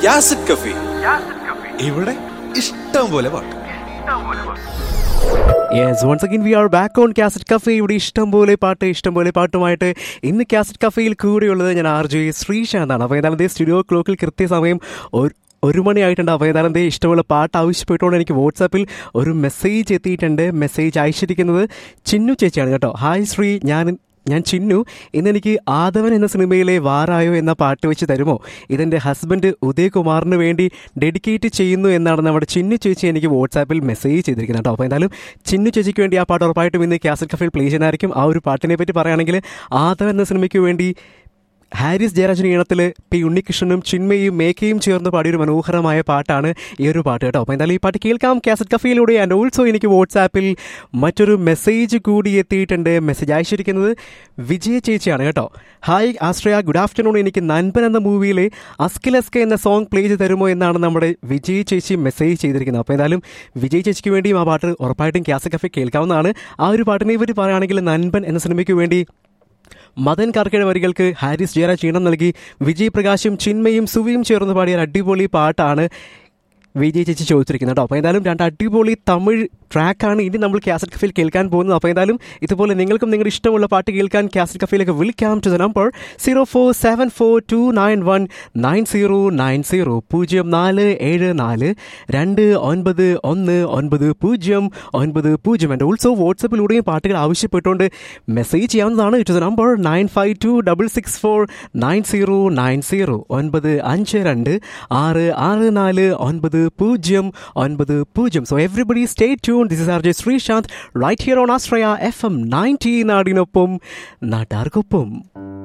യാസിഡ് കഫി ഇവിടെ ഇഷ്ടം പോലെ പാട്ട് yes once again we are back on cassette cafe ഇവിടെ ഇഷ്ടം പോലെ പാട്ട് ഇഷ്ടം പോലെ പാട്ടുമായിട്ട് ഇന്ന് കാസറ്റ് കഫേയിൽ കൂടെയുള്ളത് ഞാൻ ആർ ജെ ശ്രീശാന്താണ് അപ്പോൾ ഏതായാലും ദേ സ്റ്റുഡിയോ ക്ലോക്കിൽ കൃത്യസമയം ഒരു ഒരു മണിയായിട്ടുണ്ട് അപ്പോൾ ഏതായാലും ദേ ഇഷ്ടമുള്ള പാട്ട് ആവശ്യപ്പെട്ടുകൊണ്ട് എനിക്ക് വാട്സാപ്പിൽ ഒരു മെസ്സേജ് എത്തിയിട്ടുണ്ട് മെസ്സേജ് അയച്ചിരിക്കുന്നത് ചിന്നു ചേച്ചിയാണ് കേട്ടോ ഹായ് ശ്രീ ഞാൻ ഞാൻ ചിന്നു ഇന്നെനിക്ക് ആദവൻ എന്ന സിനിമയിലെ വാറായോ എന്ന പാട്ട് വെച്ച് തരുമോ ഇതെൻ്റെ ഹസ്ബൻഡ് ഉദയകുമാറിന് വേണ്ടി ഡെഡിക്കേറ്റ് ചെയ്യുന്നു എന്നാണ് നമ്മുടെ ചിന്നു ചേച്ചി എനിക്ക് വാട്സാപ്പിൽ മെസ്സേജ് ചെയ്തിരിക്കുന്നത് കേട്ടോ അപ്പോൾ എന്തായാലും ചിന്നു ചേച്ചിക്ക് വേണ്ടി ആ പാട്ട് ഉറപ്പായിട്ടും ഇന്ന് കാസറ്റ് കഫയിൽ പ്ലേ ചെയ്യുന്നതായിരിക്കും ആ ഒരു പാട്ടിനെ പറ്റി പറയുകയാണെങ്കിൽ ആദവൻ എന്ന സിനിമയ്ക്ക് വേണ്ടി ഹാരിസ് ജയരാജൻ ഈണത്തിൽ പി ഉണ്ണികൃഷ്ണനും ചിന്മയും മേക്കയും ചേർന്ന് പാടിയൊരു മനോഹരമായ പാട്ടാണ് ഈ ഒരു പാട്ട് കേട്ടോ അപ്പോൾ എന്തായാലും ഈ പാട്ട് കേൾക്കാം കാസറ്റ് കഫയിലൂടെ ആൻഡ് ഓൾസോ എനിക്ക് വാട്സാപ്പിൽ മറ്റൊരു മെസ്സേജ് കൂടി എത്തിയിട്ടുണ്ട് മെസ്സേജ് അയച്ചിരിക്കുന്നത് വിജയ ചേച്ചിയാണ് കേട്ടോ ഹായ് ആശ്രയ ഗുഡ് ആഫ്റ്റർനൂൺ എനിക്ക് നൻപൻ എന്ന മൂവിയിലെ അസ്കിലസ്ക എന്ന സോങ് പ്ലേ ചെയ്ത് തരുമോ എന്നാണ് നമ്മുടെ വിജയ് ചേച്ചി മെസ്സേജ് ചെയ്തിരിക്കുന്നത് അപ്പോൾ എന്തായാലും വിജയ് ചേച്ചിക്ക് വേണ്ടിയും ആ പാട്ട് ഉറപ്പായിട്ടും കാസറ്റ് കഫെ കേൾക്കാവുന്നതാണ് ആ ഒരു പാട്ടിനെ പറ്റി പറയുകയാണെങ്കിൽ നൻപൻ എന്ന സിനിമയ്ക്ക് വേണ്ടി മദൻ കാർക്കയുടെ വരികൾക്ക് ഹാരിസ് ജയരാജ് ഈണം നൽകി വിജയ് പ്രകാശും ചിന്മയും സുവിയും ചേർന്ന് പാടിയ ഒരു അടിപൊളി പാട്ടാണ് വിജയ് ചേച്ചി ചോദിച്ചിരിക്കുന്നത് കേട്ടോ അപ്പോൾ എന്തായാലും രണ്ട് അടിപൊളി തമിഴ് ട്രാക്കാണ് ഇനി നമ്മൾ കാസറ്റ് കഫയിൽ കേൾക്കാൻ പോകുന്നത് അപ്പോൾ എന്തായാലും ഇതുപോലെ നിങ്ങൾക്കും നിങ്ങളുടെ ഇഷ്ടമുള്ള പാട്ട് കേൾക്കാൻ കാസറ്റ് കഫയിലേക്ക് വിളിക്കാം to the number zero four seven four two nine one nine zero nine zero പൂജ്യം നാല് ഏഴ് നാല് രണ്ട് ഒൻപത് ഒന്ന് ഒൻപത് പൂജ്യം ഒൻപത് പൂജ്യം ആൻഡ് ഓൾസോ വാട്സപ്പിലൂടെയും പാട്ടുകൾ ആവശ്യപ്പെട്ടുകൊണ്ട് മെസ്സേജ് ചെയ്യാവുന്നതാണ് to the number nine five two double six four nine zero nine zero ഒൻപത് അഞ്ച് രണ്ട് ആറ് ആറ് നാല് ഒൻപത് പൂജ്യം ഒൻപത് പൂജ്യം so everybody stay tune this is R J Sreesanth right here on Ashraya F M ninety നാടിനൊപ്പം നാട്ടാർക്കൊപ്പം